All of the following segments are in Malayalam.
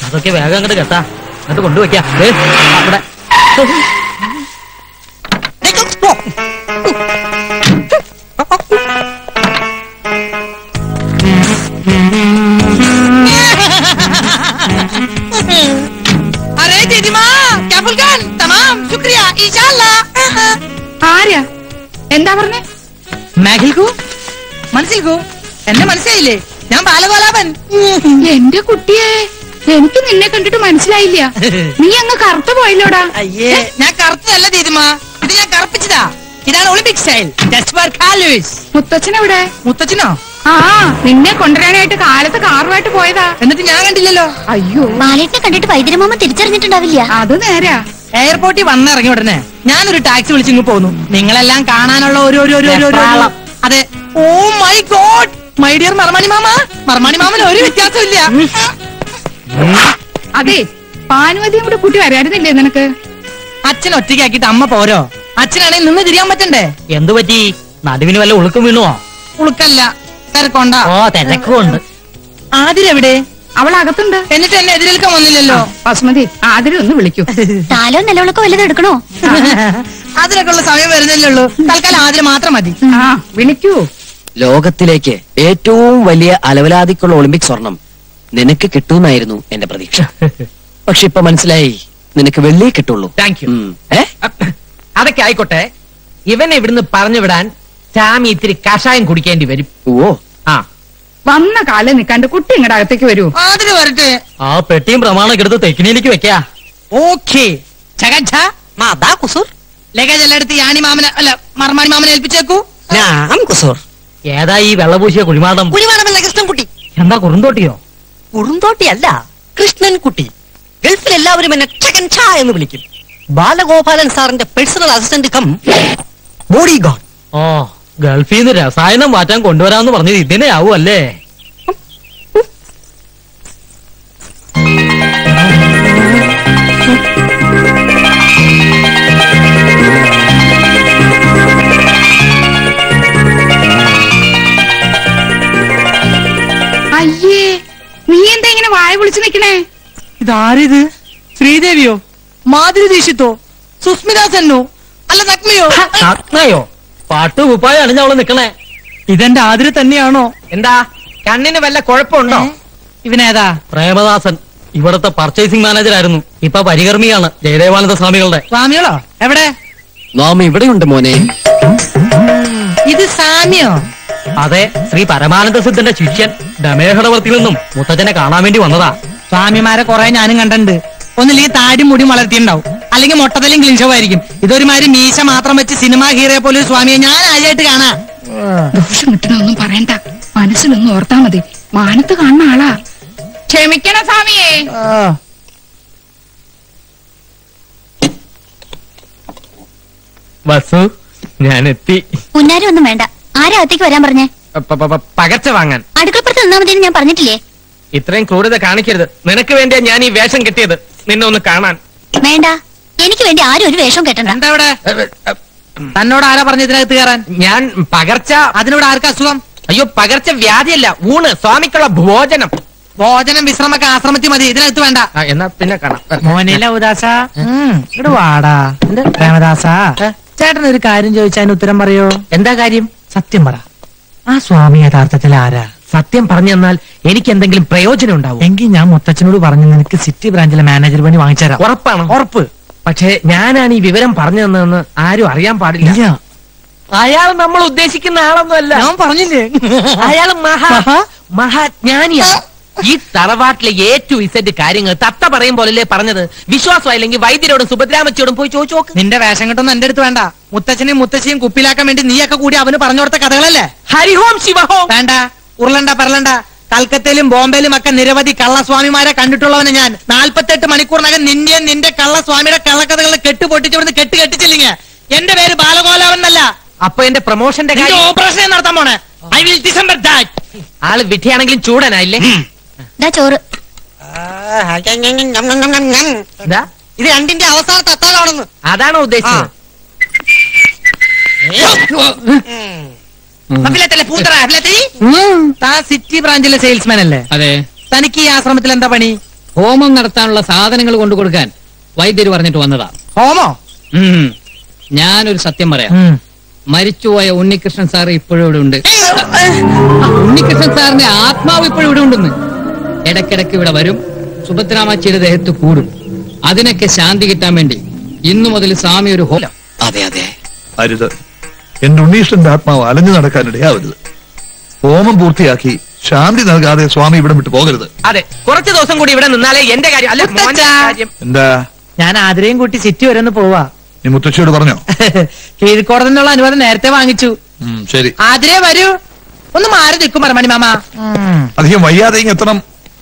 അതൊക്കെ വേഗം അങ്ങോട്ട് കെട്ടാ എന്നിട്ട് കൊണ്ടുവയ്ക്കാം ദേ, അവിടെ अरे दीदी माँ क्या फुलकान तमाम शुक्रिया इंशाल्लाह ആരാ എന്താ പറഞ്ഞേ മാഗിൽക്കു മനസ്സിൽക്കു എന്നെ മനസ്സിലായില്ലേ ഞാൻ ബാലഗോലാപൻ എന്റെ കുട്ടിയെ എനിക്ക് നിന്നെ കണ്ടിട്ട് മനസ്സിലായില്ല നീ അങ്ങ് കറുത്തു പോയല്ലോടാ അയ്യേ ഞാൻ കറുത്തതല്ല ദീദിമ ഇത് ഞാൻ കറുപ്പിച്ചതാ ഇതാണ് ഒളിമ്പിക് സ്റ്റൈൽ ജസ്റ്റ് ഫോർ കാലൂസ് മുത്തച്ഛനെവിടെ മുത്തച്ഛനോ ആ നിന്നെ കൊണ്ടുവരാനായിട്ട് കാലത്ത് കാറുമായിട്ട് പോയതാ എന്നിട്ട് ഞാൻ കണ്ടില്ലല്ലോ അയ്യോ ബാലേട്ടിനെ കണ്ടിട്ട് വൈദ്യരമാമ തിരിച്ചറിഞ്ഞിട്ടുണ്ടാവില്ല അത് നേരാ എയർപോർട്ടിൽ വന്നിറങ്ങി ഉടനെ ഞാനൊരു ടാക്സി വിളിച്ചിങ്ങ് പോന്നു നിങ്ങളെല്ലാം കാണാനുള്ള ഒരു ഒരു ഒരു ഒരു ഒരു വെപ്രാളം. അതെ oh my god my dear Marmani മാമ മർമാണി മാമന് ഒരു വ്യത്യാസമില്ല അതെ പാനുവതിയും കൂടെ കൂട്ടി വരായിരുന്നില്ലേ നിനക്ക് അച്ഛൻ ഒറ്റയ്ക്കാക്കിട്ട് അമ്മ പോരോ അച്ഛനാണെങ്കിൽ നിന്ന് തിരിയാൻ പറ്റണ്ടേ എന്തു പറ്റി നടുവിന് വല്ല ഉളുക്കും വീണുവോ ഉളുക്കല്ല തിരക്കൊണ്ട ഓ തിരക്കുണ്ട് ആതിരെവിടെ അവൾ അകത്തുണ്ട് എന്നിട്ട് എന്നെ എതിരേൽക്കാൻ വന്നില്ലല്ലോ ബസ്മതി ആതിരെ ഒന്ന് വിളിക്കൂ താലോ നിലവിളക്കോ വല്ലതും എടുക്കണോ അതിനൊക്കെ ഉള്ള സമയം വരുന്നില്ലേ ഉള്ളൂ തൽക്കാലം ആതിര മാത്രം മതി ആ വിളിക്കൂ ലോകത്തിലേക്ക് ഏറ്റവും വലിയ അലവലാതിക്കുള്ള ഒളിമ്പിക് സ്വർണം നിനക്ക് കിട്ടുമെന്നായിരുന്നു എന്റെ പ്രതീക്ഷ പക്ഷെ ഇപ്പൊ മനസ്സിലായി നിനക്ക് വെള്ളിയേ കിട്ടുള്ളൂ താങ്ക് യു ഉം. ഏ അതൊക്കെ ആയിക്കോട്ടെ ഇവനെ ഇവിടുന്ന് പറഞ്ഞു വിടാൻ ചാമി ഇത്തിരി കഷായം കുടിക്കേണ്ടി വരും ഓ ആ വന്ന കാലം നിക്കാണ്ട് കുട്ടി ഇങ്ങടെ അകത്തേക്ക് വരൂ ആതിര വരട്ടെ ആ പെട്ടിയും പ്രമാണമൊക്കെ എടുത്ത് തെക്കിനിയിലേക്ക് വെക്കാ ഓക്കേ ചകച്ച മാതാ കുസൂർ ലഗേജ് എല്ലാം എടുത്ത് യാണി മാമനെ അല്ല മർമാണി മാമനെ ഏൽപ്പിച്ചേക്കൂ ഞാൻ കുസൂർ ഏതാ ഈ വെള്ളപൂശിയ കുഴിമാടം പുലിമാനമല്ല കൃഷ്ണൻകുട്ടി എന്താ കുറുന്തോട്ടിയോ കുറുന്തോട്ടിയല്ല കൃഷ്ണൻകുട്ടി ഗൾഫിൽ എല്ലാവരും എന്നെ ചകൻ ഛാ എന്ന് വിളിക്കും ബാലഗോപാലൻ സാറിന്റെ personal assistant cum bodyguard ഓ ഗൾഫിൽ നിന്ന് രസായനം മാറ്റാൻ കൊണ്ടുവരാന്ന് പറഞ്ഞത് ഇതിനെ ആവും അല്ലേ അയ്യേ നീ എന്താ ഇങ്ങനെ വായ വിളിച്ചു നിക്കണേ ഇതാരിത് ശ്രീദേവിയോ മാധുരി ദീക്ഷിത്തോ സുസ്മിത സെന്നോ അല്ല നഗ്മയോ നഗ്നയോ പാട്ട് കുപ്പായ അണിഞ്ഞ അവള് നിക്കണേ ഇതെന്റെ ആതിര തന്നെയാണോ എന്താ കണ്ണിന് വല്ല കുഴപ്പമുണ്ടോ ഇവനേതാ പ്രേമദാസൻ ഇവിടുത്തെ പർച്ചേസിംഗ് മാനേജർ ആയിരുന്നു ഇപ്പൊ പരികർമ്മിയാണ് ജയദേവാനന്ദ സ്വാമികളുടെ സ്വാമികളോ എവിടെ നാം ഇവിടെയുണ്ട് മോനെ ഇത് സാമ്യോ അതെ ശ്രീ പരമാനന്ദ സിദ്ധന്റെ ശിഷ്യൻ ദമേഹടവർത്തിൽ നിന്നും മുത്തച്ഛനെ കാണാൻ വേണ്ടി വന്നതാ സ്വാമിമാരെ കുറെ ഞാനും കണ്ടിട്ടുണ്ട് ഒന്നില്ലെങ്കിൽ താടി മുടി വളർത്തിയിട്ടുണ്ടാവും അല്ലെങ്കിൽ മൊട്ടത്തലും ക്ലിൻഷോ ആയിരിക്കും ഇതൊരുമാതിരി മീശ മാത്രം വെച്ച് സിനിമ ഹീറോയെ പോലെ ഒരു സ്വാമിയെ ഞാൻ ആദ്യമായിട്ട് കാണാ ദോഷം കിട്ടണൊന്നും പറയണ്ട മനസ്സിലൊന്നും ഓർത്താ മതി മാനത്ത് കാണുന്ന ആളാ ക്ഷമിക്കണ സ്വാമിയേ വസു ഞാൻ എത്തി മുന്നാരും ഒന്നും വേണ്ട ആരാ അകത്തേക്ക് വരാൻ പറഞ്ഞേ പ- പ- പ- പകർച്ച വാങ്ങാൻ അടുക്കളപ്പുറത്ത് നിന്നാ മതി ഞാൻ പറഞ്ഞിട്ടില്ലേ ഇത്രയും ക്രൂരത കാണിക്കരുത് നിനക്ക് വേണ്ടിയാ ഞാൻ ഈ വേഷം കെട്ടിയത് നിന്നെ ഒന്ന് കാണാൻ വേണ്ട എനിക്ക് വേണ്ടി ആരും ഒരു വേഷം കെട്ടണ്ട എന്താ ഇവിടെ തന്നോട് ആരാ പറഞ്ഞ ഇതിനകത്ത് കയറാൻ ഞാൻ പകർച്ച അതിനോട് ആർക്കാ അസുഖം അയ്യോ പകർച്ച വ്യാധിയല്ല ഊണ് സ്വാമിക്കുള്ള ഭോജനം ഭോജനം വിശ്രമൊക്കെ ആശ്രമത്തിൽ മതി ഇതിനകത്ത് വേണ്ട ആ, എന്നാ പിന്നെ കാണാം മോനില ഉദാസ ഇവിടെ വാടാ പ്രേമദാസ ചേട്ടൻ ഒരു കാര്യം ചോദിച്ചാൽ ഉത്തരം പറയോ എന്താ കാര്യം സത്യം പറ ആ സ്വാമി യഥാർത്ഥത്തിൽ ആരാ സത്യം പറഞ്ഞു തന്നാൽ എനിക്ക് എന്തെങ്കിലും പ്രയോജനം ഉണ്ടാവും എങ്കിൽ ഞാൻ മുത്തച്ഛനോട് പറഞ്ഞു നിനക്ക് സിറ്റി ബ്രാഞ്ചിലെ മാനേജർ പണി വാങ്ങിച്ചുതരാം ഉറപ്പാണ് ഉറപ്പ് പക്ഷേ ഞാനാണ് ഈ വിവരം പറഞ്ഞു തന്നതെന്ന് ആരും അറിയാൻ പാടില്ല ഇല്ല അയാൾ നമ്മൾ ഉദ്ദേശിക്കുന്ന ആളൊന്നുമല്ല ഞാൻ പറഞ്ഞില്ലേ അയാൾ മഹാ മഹാ? മഹാജ്ഞാനിയാണ് ഈ തറവാട്ടിലെ എ ടു ഇസഡ് കാര്യങ്ങൾ തത്ത പറയും പോലല്ലേ പറഞ്ഞത് വിശ്വാസമായില്ലെങ്കിൽ വൈദ്യരോടും സുഭദ്രാമച്ചിയോടും പോയി ചോദിച്ചു നോക്ക് നിന്റെ വേഷം കെട്ടൊന്നും എന്റെ അടുത്ത് വേണ്ട മുത്തച്ഛനെയും മുത്തശ്ശിയും കുപ്പിലാക്കാൻ വേണ്ടി നീയൊക്കെ കൂടി അവന് പറഞ്ഞു കൊടുത്ത കഥകളല്ലേ ഹരിഹോം ശിവഹോം വേണ്ട ഉരുളണ്ട പറലണ്ട കൽക്കത്തയിലും ബോംബെയിലും ഒക്കെ നിരവധി കള്ളസ്വാമിമാരെ കണ്ടിട്ടുള്ളവന് ഞാൻ നാൽപ്പത്തെട്ട് മണിക്കൂറിനകം നിന്നെയും നിന്റെ കള്ളസ്വാമിയുടെ കള്ളക്കഥകൾ കെട്ടുപൊട്ടിച്ചിവിടുന്ന് കെട്ട് കെട്ടിച്ചില്ലെങ്കിൽ എന്റെ പേര് ബാലഗോലാവൻ എന്നല്ല അപ്പൊ എന്റെ പ്രൊമോഷന്റെ നിന്റെ കാര്യം ഓപ്പറേഷൻ നടത്താൻ പോണേ ഐ വിൽ ഡിസംബർ ദാറ്റ് ആള് വിധിയാണെങ്കിലും ചൂടനായില്ലേ ഇതാ ചോറ് എന്താ ഇത് രണ്ടിന്റെ അവസാനത്തെ അത്താഴമാണെന്ന് അതാണോ ഉദ്ദേശിച്ചത് അഭിലത്തല്ലേ, പൂത്തറ, അഭിലത്തി? താൻ സിറ്റി ബ്രാഞ്ചിലെ സെയിൽസ്മാൻ അല്ലേ അതെ തനിക്ക് ഈ ആശ്രമത്തിൽ എന്താ പണി ഹോമം നടത്താനുള്ള സാധനങ്ങൾ കൊണ്ടു കൊടുക്കാൻ വൈദ്യര് പറഞ്ഞിട്ട് വന്നതാ ഹോമോ ഉം. ഞാനൊരു സത്യം പറയാം മരിച്ചുപോയ ഉണ്ണികൃഷ്ണൻ സാർ ഇപ്പോഴും ഇവിടെ ഉണ്ട് ഉണ്ണികൃഷ്ണൻ സാറിന്റെ ആത്മാവ് ഇപ്പോഴും ഇവിടെ ഉണ്ടെന്ന് ഇടയ്ക്കിടയ്ക്ക് ഇവിടെ വരും സുഭദ്രാമാച്ചിയുടെ ദേഹത്ത് കൂടും അതിനൊക്കെ ശാന്തി കിട്ടാൻ വേണ്ടി ഇന്നു മുതൽ സ്വാമി ഒരു ഹോലം അതെ അതെ അരുത് എന്റെ ഉണ്ണീഷ്ടന്റെ ആത്മാവ് അലഞ്ഞു നടക്കാനിടയാവരുത് ഹോമം പൂർത്തിയാക്കി ശാന്തി നൽകാതെ സ്വാമി ഇവിടെ വിട്ടു പോകരുത് അതെ കുറച്ച് ദിവസം കൂടി ഇവിടെ നിന്നാലേ എന്റെ കാര്യം അല്ല മോന്റെ കാര്യം എന്താ ഞാൻ ആതിരയും കൂട്ടി സിറ്റി വരെ ഒന്ന് പോവാ നീ മുത്തശ്ശിയോട് പറഞ്ഞോ കീഴ്ക്കോടതിനുള്ള അനുവാദം നേരത്തെ വാങ്ങിച്ചു ഉം, ശരി ആതിരേ വരൂ ഒന്ന് മാറി നിൽക്കും പറമണി മാമ അധികം വയ്യാതെ ഇങ്ങ് എത്തണം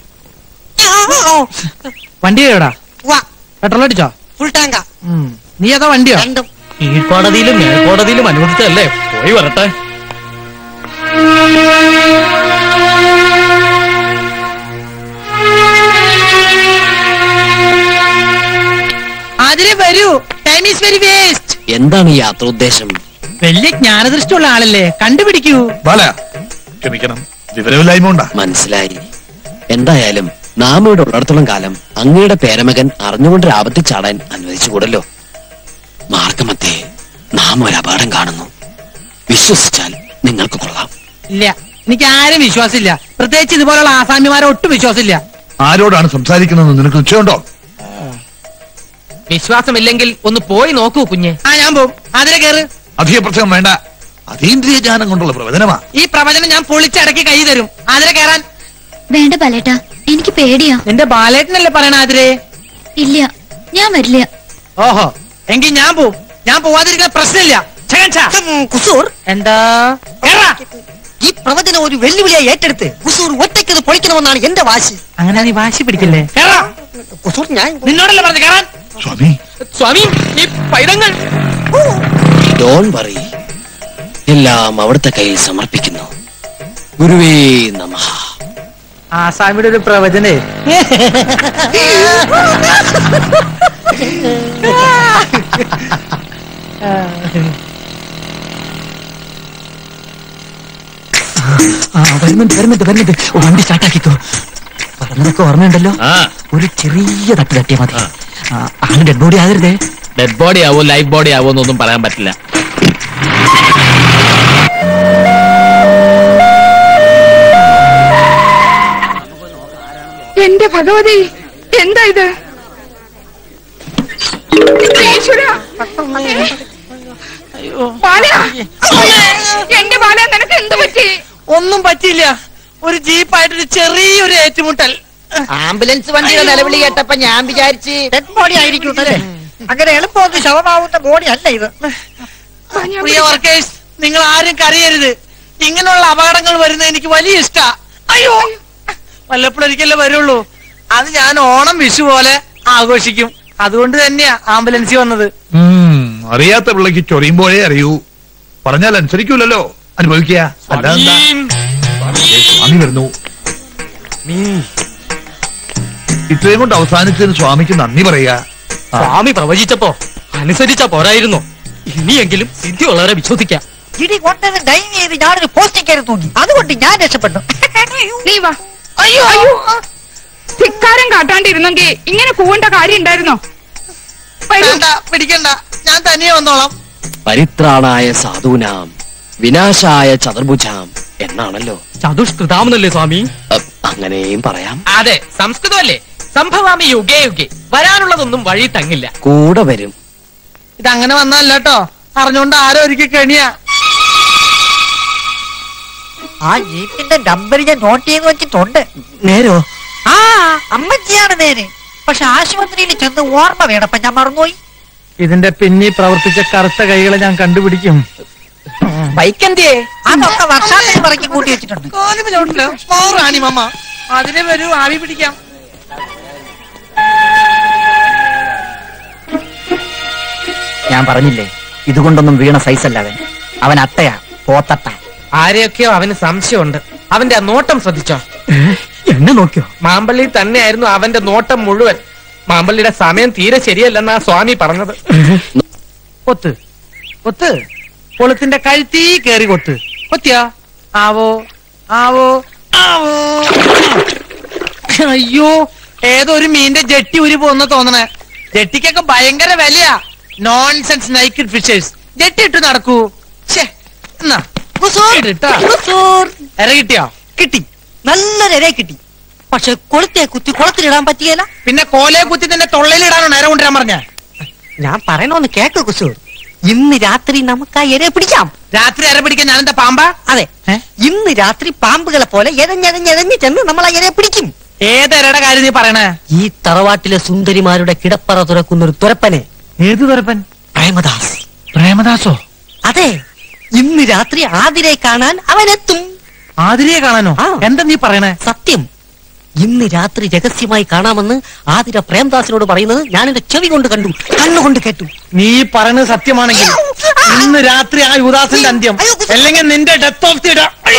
വണ്ടി എവിടാ പെട്രോൾ അടിച്ചോ ഫുൾ ടാങ്കാ ഉം. നീ ഏതാ വണ്ടിയോ രണ്ടും കീഴ്ക്കോടതിയിലും മേൽക്കോടതിയിലും അനുവദിച്ചല്ലേ പോയി വരട്ടെ ആതിരേ വരൂ ടൈം ഈസ് വെരി വേസ്റ്റ് എന്താണ് ഈ യാത്രോദ്ദേശം വലിയ ജ്ഞാനദൃഷ്ടിയുള്ള ആളല്ലേ കണ്ടുപിടിക്കൂ ബാല ക്ഷമിക്കണം വിവരമില്ലായ്മ ഉണ്ടാ മനസ്സിലായി എന്തായാലും നാം ഇവിടെ ഉള്ളിടത്തോളം കാലം അങ്ങയുടെ പേരമകൻ അറിഞ്ഞുകൊണ്ട് ആപത്തിൽ ചാടാൻ അനുവദിച്ചുകൂടല്ലോ മാർഗമധ്യേ നാം ഒരു അപകടം കാണുന്നു വിശ്വസിച്ചാൽ നിങ്ങൾക്ക് കൊള്ളാം ഇല്ല എനിക്ക് ആരും വിശ്വാസമില്ല പ്രത്യേകിച്ച് ഇതുപോലുള്ള ആസാമിമാരെ ഒട്ടും വിശ്വാസമില്ല ആരോടാണ് സംസാരിക്കുന്നതെന്ന് നിനക്ക് നിശ്ചയമുണ്ടോ വിശ്വാസമില്ലെങ്കിൽ ഒന്ന് പോയി നോക്കൂ കുഞ്ഞെ ആ ഞാൻ പോവും അതിനെ കേറ് അധിക പ്രസംഗം വേണ്ട അതീന്ദ്രിയ ജ്ഞാനം കൊണ്ടുള്ള പ്രവചനമാ ഈ പ്രവചനം ഞാൻ പൊളിച്ചടക്കി കൈ തരും അതിനെ കേറാൻ വേണ്ട പലേട്ടാ എനിക്ക് പേടിയാ നിന്റെ ബാലേട്ടനല്ലേ പറയണ അതിരെ ഇല്ല ഞാൻ വരില്ല ഓഹോ എങ്കിൽ ഞാൻ പോവും ഞാൻ പോവാതിരിക്കുന്ന പ്രശ്നമില്ല ഛേ, ഛേ. ഉം, കുസൂർ എന്താ കേറാ. ഈ പ്രവചനം ഒരു വെല്ലുവിളിയായി ഏറ്റെടുത്ത് കുസൂർ ഒറ്റയ്ക്കത് പൊളിക്കണമെന്നാണ് എന്റെ വാശി അങ്ങനെ നീ വാശി പിടിക്കല്ലേ കേറാ കുസൂർ ഞാൻ നിന്നോടല്ലേ പറഞ്ഞു കേറാൻ സ്വാമി സ്വാമി ഈ പൈതങ്ങൾ ഡോൺ വറി എല്ലാം അവിടുത്തെ കയ്യിൽ സമർപ്പിക്കുന്നു ഗുരുവേ നമഃ ആസാമിയുടെ ഒരു പ്രവചനേ വരുന്നുണ്ട് വരുന്നുണ്ട് വരുന്നുണ്ട് വണ്ടി സ്റ്റാർട്ടാക്കിക്കോ പറഞ്ഞതൊക്കെ ഓർമ്മയുണ്ടല്ലോ ഒരു ചെറിയ തട്ട് തട്ടിയാ മതി ആണ് ഡെഡ് ബോഡി ആകരുതേ ഡെഡ് ബോഡി ആവോ ലൈഫ് ബോഡി ആവോ എന്നൊന്നും പറയാൻ പറ്റില്ല എന്റെ ഭഗവതി എന്താ ഇത് ഈശ്വരാ. ബാല എന്റെ ബാല നിനക്ക് എന്ത് പറ്റി ഒന്നും പറ്റിയില്ല ഒരു ജീപ്പായിട്ടൊരു ചെറിയൊരു ഏറ്റുമുട്ടൽ ആംബുലൻസ് വണ്ടിയുടെ നിലവിളി കേട്ടപ്പോ ഞാൻ വിചാരിച്ച് ഡെഡ് ബോഡി ആയിരിക്കും അല്ലേ അങ്ങനെ എളുപ്പമൊന്നും ശവമാവുന്ന ബോഡി അല്ല ഇത് പ്രിയ വർക്കേഴ്സ് നിങ്ങൾ ആരും കരയരുത് ഇങ്ങനെയുള്ള അപകടങ്ങൾ വരുന്നത് എനിക്ക് വലിയ ഇഷ്ടാ അയ്യോ വല്ലപ്പോഴൊരിക്കലേ വരുള്ളൂ അത് ഞാൻ ഓണം വിഷു പോലെ ആഘോഷിക്കും അതുകൊണ്ട് തന്നെയാ ആംബുലൻസിൽ വന്നത് ഉം, അറിയാത്ത പിള്ളക്ക് ചൊറിയുമ്പോഴേ അറിയൂ പറഞ്ഞാൽ അനുസരിക്കൂലല്ലോ അനുഭവിക്കുക അല്ലാതെ എന്താ? ഏ, സ്വാമി വരുന്നു ഇത്രയും കൊണ്ട് അവസാനിച്ചതിന് സ്വാമിക്ക് നന്ദി പറയാ ആ, സ്വാമി പ്രവചിച്ചപ്പോ അനുസരിച്ച പോരായിരുന്നു ഇനിയെങ്കിലും സിദ്ധി വളരെ വിശ്വസിക്കാം ഇടി കൊണ്ടത് ഡൈവ് ചെയ്ത് ഞാനൊരു പോസ്റ്റിൽ കയറി തൂങ്ങി അതുകൊണ്ട് ഞാൻ രക്ഷപ്പെട്ടു നീ വാ അയ്യോ അയ്യോ ധിക്കാരം കാട്ടാണ്ടിരുന്നെങ്കിൽ ഇങ്ങനെ കൂവേണ്ട കാര്യം ഉണ്ടായിരുന്നോ വരൂ. വേണ്ട പിടിക്കണ്ട ഞാൻ തനിയെ വന്നോളാം പരിത്രാണായ സാധൂനാം വിനാശായ ചതുർഭുജാം എന്നാണല്ലോ ചതുഷ്കൃതാമെന്നല്ലേ സ്വാമി അ, അങ്ങനെയും പറയാം അതെ സംസ്കൃതമല്ലേ സംഭവാമി യുഗേ യുഗേ വരാനുള്ളതൊന്നും വഴി തങ്ങില്ല കൂടെ വരും ഇതങ്ങനെ വന്നല്ല കേട്ടോ അറിഞ്ഞോണ്ട് ആരോ ഒരിക്കൽ കെണിയാ ആ ജീപ്പിന്റെ നമ്പർ ഞാൻ നോട്ട് ചെയ്ത് വെച്ചിട്ടുണ്ട് നേരോ ആ അമ്മച്ചിയാണ് നേര് പക്ഷെ ആശുപത്രിയിൽ ചെന്ന് ഓർമ്മ വേണപ്പ ഞാൻ മറന്നുപോയി ഇതിന്റെ പിന്നിൽ പ്രവർത്തിച്ച കറുത്ത കൈകളെ ഞാൻ കണ്ടുപിടിക്കും ബൈക്ക് എന്തിയേ അതൊക്കെ വർഷാത്തിൽ പറക്കി കൂട്ടി വെച്ചിട്ടുണ്ട് റാണി മാമ അതിനെ വരൂ ആവി പിടിക്കാം ഞാൻ പറഞ്ഞില്ലേ ഇതുകൊണ്ടൊന്നും വീണ സൈസ് അല്ല അവൻ അവൻ അട്ടയാ പോത്തട്ട ആരെയൊക്കെയോ അവന് സംശയമുണ്ട് അവന്റെ ആ നോട്ടം ശ്രദ്ധിച്ചോ എന്നെ നോക്കിയോ മാമ്പള്ളി തന്നെയായിരുന്നു അവന്റെ നോട്ടം മുഴുവൻ മാമ്പള്ളിയുടെ സമയം തീരെ ശരിയല്ലെന്നാ സ്വാമി പറഞ്ഞത് കൊത്ത് കൊത്ത് കൊളുത്തിന്റെ കഴുത്തീ കേറി കൊത്ത് കൊത്തിയാ ആവോ ആവോ ആവോ അയ്യോ ഏതോ ഒരു മീന്റെ ജെട്ടി ഉരി പോകുന്ന തോന്നണേ ജെട്ടിക്കൊക്കെ ഭയങ്കര വിലയാ നോൺസെൻസ് നൈക്കഡ് ഫിഷേഴ്സ് ജെട്ടി ഇട്ട് നടക്കൂ ഛേ, എന്നാ ഇട്ടാ. ഇര കിട്ടിയോ കിട്ടി നല്ലൊരു ഇരയെ കിട്ടി പക്ഷെ കൊളുത്തെ കുത്തി കുളത്തിലിടാൻ പറ്റിയല്ല പിന്നെ കോലയെ കുത്തി തന്നെ തൊള്ളയിലിടാനോ നേരെ കൊണ്ടുവരാൻ പറഞ്ഞ ഞാൻ പറയണോന്ന് കേക്ക് കുസു ഇന്ന് രാത്രി നമുക്ക് ആ ഇരയെ പിടിക്കാം രാത്രി അര പിടിക്കാൻ ഞാനെന്താ പാമ്പാ അതെ ഏ? ഇന്ന് രാത്രി പാമ്പുകളെ പോലെ എഴഞ്ഞെഴഞ്ഞെഴഞ്ഞ് ചെന്ന് നമ്മൾ ആ ഇരയെ പിടിക്കും ഏതരയുടെ കാര്യം നീ പറയണേ ഈ തറവാട്ടിലെ സുന്ദരിമാരുടെ കിടപ്പറ തുറക്കുന്ന ഒരു തുരപ്പനെ ഏത് തുറപ്പൻ പ്രേമദാസ് പ്രേമദാസോ അതെ ഇന്ന് രാത്രി ആതിരെ കാണാൻ അവനെത്തും ആതിരയെ കാണാനോ ആ. എന്താ നീ പറയണേ സത്യം ഇന്ന് രാത്രി രഹസ്യമായി കാണാമെന്ന് ആതിര പ്രേംദാസിനോട് പറയുന്നത് ഞാൻ എന്റെ ചെവി കൊണ്ട് കണ്ടു കണ്ണുകൊണ്ട് കേട്ടു നീ പറയണത് സത്യമാണെങ്കിൽ ഇന്ന് രാത്രി ആ യുദാസിന്റെ അന്ത്യം അല്ലെങ്കിൽ നിന്റെ ഡെത്ത് ഓഫ് ദി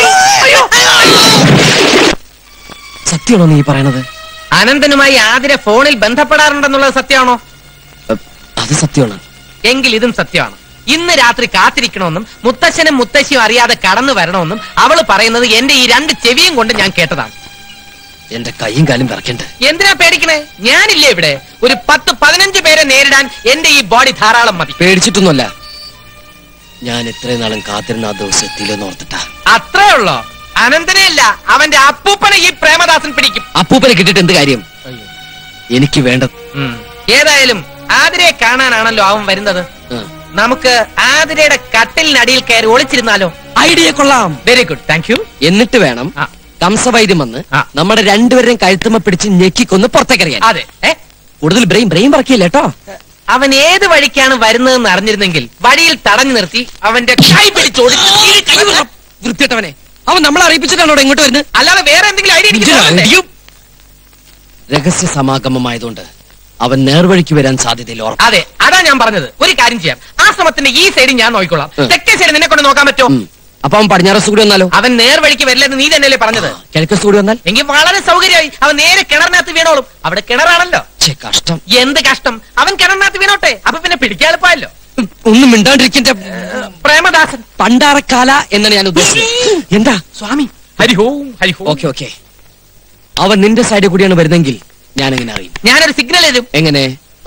സത്യമാണോ നീ പറയണത് അനന്തനുമായി ആതിര ഫോണിൽ ബന്ധപ്പെടാറുണ്ടെന്നുള്ളത് സത്യമാണോ അഹ്, അത് സത്യമാണ് എങ്കിൽ ഇതും സത്യമാണ് ഇന്ന് രാത്രി കാത്തിരിക്കണമെന്നും മുത്തശ്ശനും മുത്തശ്ശിയും അറിയാതെ കടന്നു വരണമെന്നും അവള് പറയുന്നത് എന്റെ ഈ രണ്ട് ചെവിയും കൊണ്ട് ഞാൻ കേട്ടതാണ് എന്റെ കൈയും കാലും വിറക്കണ്ട് എന്തിനാ പേടിക്കണേ ഞാനില്ലേ ഇവിടെ ഒരു പത്ത് പതിനഞ്ച് പേരെ നേരിടാൻ എന്റെ ഈ ബോഡി ധാരാളം മതി പേടിച്ചിട്ടൊന്നുമല്ല ഞാൻ ഇത്രയും നാളും കാത്തിരുന്ന ആ ദിവസം എത്തിയില്ലെന്ന് ഓർത്തിട്ടാ അത്രേ ഉള്ളോ അനന്തനെയല്ല അവന്റെ അപ്പൂപ്പനെ ഈ പ്രേമദാസൻ പിടിക്കും അപ്പൂപ്പനെ കിട്ടിയിട്ട് എന്ത് കാര്യം എനിക്ക് വേണ്ട ഉം. ഏതായാലും ആതിരയെ കാണാനാണല്ലോ അവൻ വരുന്നത് ആ. നമുക്ക് ആതിരയുടെ കട്ടിലിനടിയിൽ കയറി ഒളിച്ചിരുന്നാലോ ഐഡിയ കൊള്ളാം വെരി ഗുഡ് താങ്ക് യു എന്നിട്ട് വേണം ആ. കംസവൈദ്യം വന്ന് ആ. നമ്മുടെ രണ്ടുപേരെയും കഴുത്തുമ്മ പിടിച്ച് ഞെക്കിക്കൊന്ന് പുറത്തേക്കറിയാൻ അതെ ഏ കൂടുതൽ ബ്രെയിൻ ബ്രെയിൻ പറക്കില്ല കേട്ടോ അവൻ ഏത് വഴിക്കാണ് വരുന്നതെന്ന് അറിഞ്ഞിരുന്നെങ്കിൽ വഴിയിൽ തടഞ്ഞു നിർത്തി അവന്റെ കൈ പിടിച്ചോടിച്ച് വൃത്തിയിട്ടവനെ അവൻ നമ്മളെ അറിയിപ്പിച്ചിട്ടാണോ ഇവിടെ ഇങ്ങോട്ട് വരുന്നത് അല്ലാതെ വേറെ എന്തെങ്കിലും ഐഡിയ എനിക്ക് തോന്നണ്ടേ? ഇടിയും. രഹസ്യ സമാഗമമായതുകൊണ്ട് അവൻ നേർവഴിക്ക് വരാൻ സാധ്യതയില്ല ഉറപ്പ് അതെ അതാ ഞാൻ പറഞ്ഞത് ഒരു കാര്യം ചെയ്യാം ആ ശ്രമത്തിന്റെ ഈ സൈഡ് ഞാൻ നോക്കിക്കോളാം ഉം. തെക്കേ സൈഡ് നിന്നെ കൊണ്ട് നോക്കാൻ പറ്റുമോ ഉം. അപ്പൊ അവൻ പടിഞ്ഞാറസ് കൂടി വന്നാലോ അവൻ നേർവഴിക്ക് വരില്ലെന്ന് നീ തന്നെയല്ലേ പറഞ്ഞത് കിഴക്കസ് കൂടി വന്നാൽ എങ്കിൽ വളരെ സൗകര്യമായി അവൻ നേരെ കിണറിനകത്ത് വീണോളും അവിടെ കിണറാണല്ലോ ഛെ, കഷ്ടം എന്ത് കഷ്ടം അവൻ കിണറിനകത്ത് വീണോട്ടെ അപ്പൊ പിന്നെ പിടിക്കാളിപ്പായല്ലോ ഉം, ഒന്നും മിണ്ടാണ്ടിരിക്കന്റെ പ്രേമദാസൻ പണ്ടാറക്കാല എന്നാണ് ഞാൻ ഉദ്ദേശിച്ചത് എന്താ സ്വാമി ഹരിഹോം ഹരിഹോം ഓക്കെ ഓക്കെ അവൻ നിന്റെ സൈഡിൽ കൂടിയാണ് വരുന്നെങ്കിൽ ഞാൻ എങ്ങനെ അറിയും ഞാനൊരു സിഗ്നൽ തരും എങ്ങനെ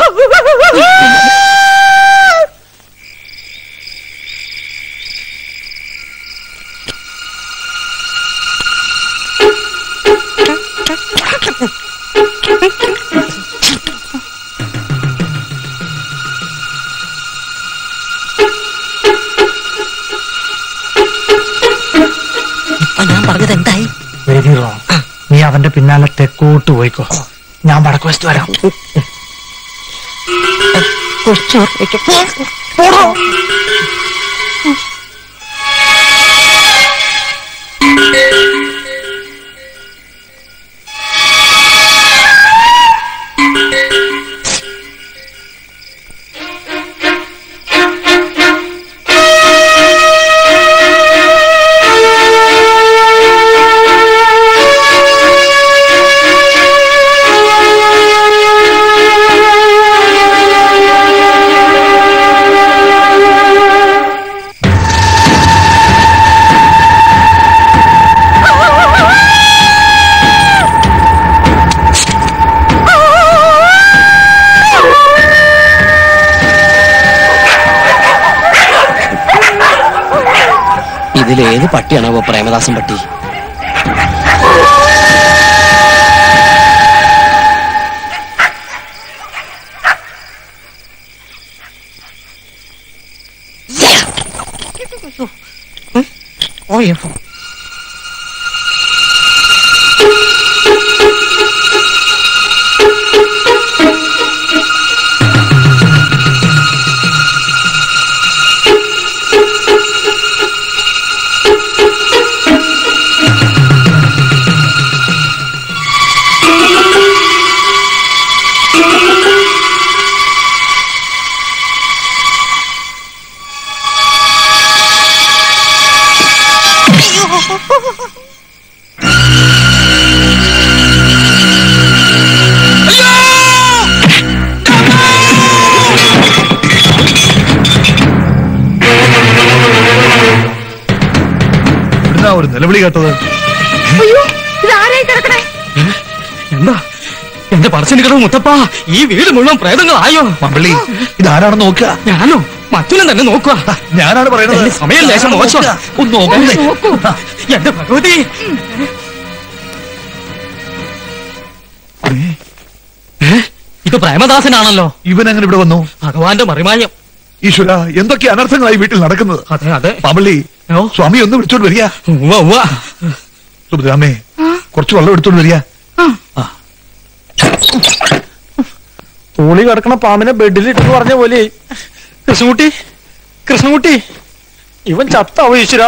ഇപ്പൊ ഞാൻ പറഞ്ഞത് എന്തായി വെരി റോങ് നീ അവന്റെ പിന്നാലെ തെക്കോട്ട് പോയിക്കോ ഞാൻ വടക്ക് വശത്ത് വരാം ഇതിലേത് പട്ടിയാണാവോ പ്രേമദാസൻ പട്ടി ഓയോ ഇവിടുന്നാ ഒരു നിലവിളി കേട്ടത് അയ്യോ ഇതാരായി കിടക്കണേ എന്താ എന്റെ പറശ്ശിനിക്കടവ് മുത്തപ്പ ഈ വീട് മുഴുവൻ പ്രേതങ്ങളായോ മമ്പള്ളി ഇതാരാണെന്ന് നോക്കുക ഞാനോ മറ്റൊന്നും തന്നെ നോക്കുക ഞാനാണ് പറയുന്നത് എന്റെ സമയം ലേശം മോശം ഒന്ന് നോക്കുന്നേ എന്റെ ഭഗവതി ഏ? ഇത് പ്രേമദാസനാണല്ലോ ഇവൻ അങ്ങനെ ഇവിടെ വന്നു ഭഗവാന്റെ മറിമായം ഈശ്വര എന്തൊക്കെ അനർത്ഥങ്ങളായി വീട്ടിൽ നടക്കുന്നത് അതെ അതെ പാമ്പള്ളി ഓ. സ്വാമി ഒന്ന് വിളിച്ചോണ്ട് വരിക ഉവ്വ ഉവ്വ സുഭദ്രാമേ കുറച്ച് വെള്ളം എടുത്തോണ്ട് വരിക തൂളി കിടക്കണ പാമ്പിനെ ബെഡിൽ ഇട്ടെന്ന് പറഞ്ഞ പോലെ കൃഷ്ണൻകുട്ടി കൃഷ്ണൻകുട്ടി ഇവൻ ചത്താവോ ഈശ്വര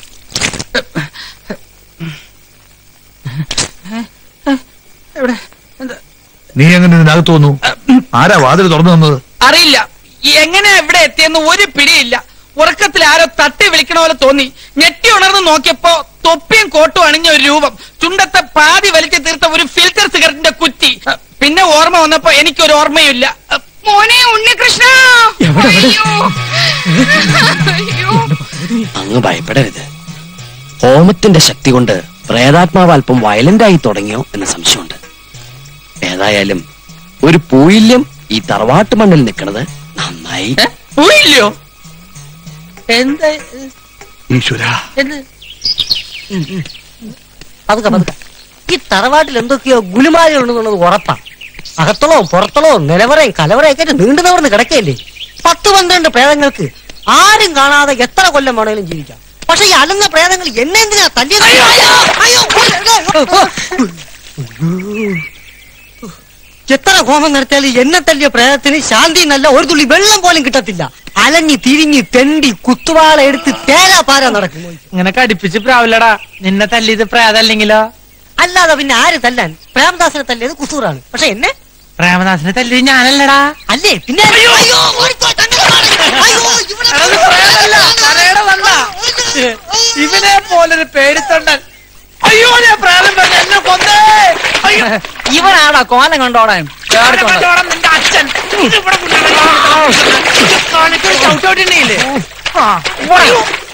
നീ എങ്ങനെ ഇതിനകത്ത് വന്നു ആരാ വാതിൽ തുറന്നു തന്നത് അറിയില്ല എങ്ങനെ എവിടെ എത്തിയെന്ന് ഒരു പിടിയില്ല ഉറക്കത്തിൽ ആരോ തട്ടി വിളിക്കണ പോലെ തോന്നി ഞെട്ടി ഉണർന്ന് നോക്കിയപ്പോ തൊപ്പിയും കോട്ടും അണിഞ്ഞ ഒരു രൂപം ചുണ്ടത്തെ പാതി വലിച്ചു തീർത്ത ഒരു ഫിൽറ്റർ സിഗരറ്റിന്റെ കുറ്റി പിന്നെ ഓർമ്മ വന്നപ്പോ എനിക്കൊരു ഓർമ്മയില്ല മോനെ ഉണ്ണികൃഷ്ണ എവിടെ, എവിടെ? അയ്യോ. അയ്യോ അങ്ങ് ഭയപ്പെടരുത് ഹോമത്തിന്റെ ശക്തി കൊണ്ട് പ്രേതാത്മാവ് അല്പം വയലന്റ് ആയി തുടങ്ങിയോ എന്ന സംശയമുണ്ട് ഏതായാലും ഒരു പൂയില്യം ഈ തറവാട്ട് മണ്ണിൽ നിൽക്കുന്നത് നന്നായി പോയില്ലയോ എന്താ ഈശ്വര എന്ത് പതുക്കെ പതുക്കെ ഈ തറവാട്ടിൽ എന്തൊക്കെയോ ഗുലുമാലുണ്ടെന്നുള്ളത് ഉറപ്പാ അകത്തളവും പുറത്തളവും നിലവറയും കലവറയും ഒക്കെ നീണ്ടു നിവർന്ന് കിടക്കയില്ലേ പത്ത് പന്ത്രണ്ട് പ്രേതങ്ങൾക്ക് ആരും കാണാതെ എത്ര കൊല്ലം വേണമെങ്കിലും ജീവിക്കാം പക്ഷെ ഈ അലന്ന പ്രേതങ്ങൾ എന്നെ എന്തിനാ തല്ലിയത് അയ്യോ, അയ്യോ. എത്ര ഹോമം നടത്തിയാലും എന്നെ തല്ലിയ പ്രേതത്തിന് ശാന്തി എന്നല്ല ഒരു തുള്ളി വെള്ളം പോലും കിട്ടത്തില്ല അലഞ്ഞി തിരിഞ്ഞ് തെണ്ടി കുത്തുവാള എടുത്ത് തേരാ പാര നടക്കും ഇങ്ങനെ കടിപ്പിച്ച് പ്രാവില്ലടാ നിന്നെ തല്ലിയത് പ്രേതല്ലെങ്കിലോ അല്ലാതെ പിന്നെ ആര് തല്ലാൻ പ്രേമദാസനെ തല്ലിയത് കുസൂറാണ് പക്ഷെ എന്നെ പ്രേമദാസനെ തല്ലി ഞാനല്ലടാ അല്ലേ പിന്നെ അയ്യോ, ഓടിക്കോ, തന്നെ കാണും. അയ്യോ, ഇവിടെ അത് പ്രേതമല്ല, കരയുടെ വല്ല. ഇവനെ പോലൊരു പേടിത്തൊണ്ടൻ അയ്യോ ഞാൻ പ്രേതം പറഞ്ഞ എന്നെ കൊന്നേ അയ്യോ ഇവനാടാ കോലം കണ്ടോടാൻ കണ്ടോടാ നിന്റെ അച്ഛൻ ഇവിടെ കൊണ്ടുവരണം. കാണിക്കൊരു ചവിട്ടോട്ടില്ലേ ആ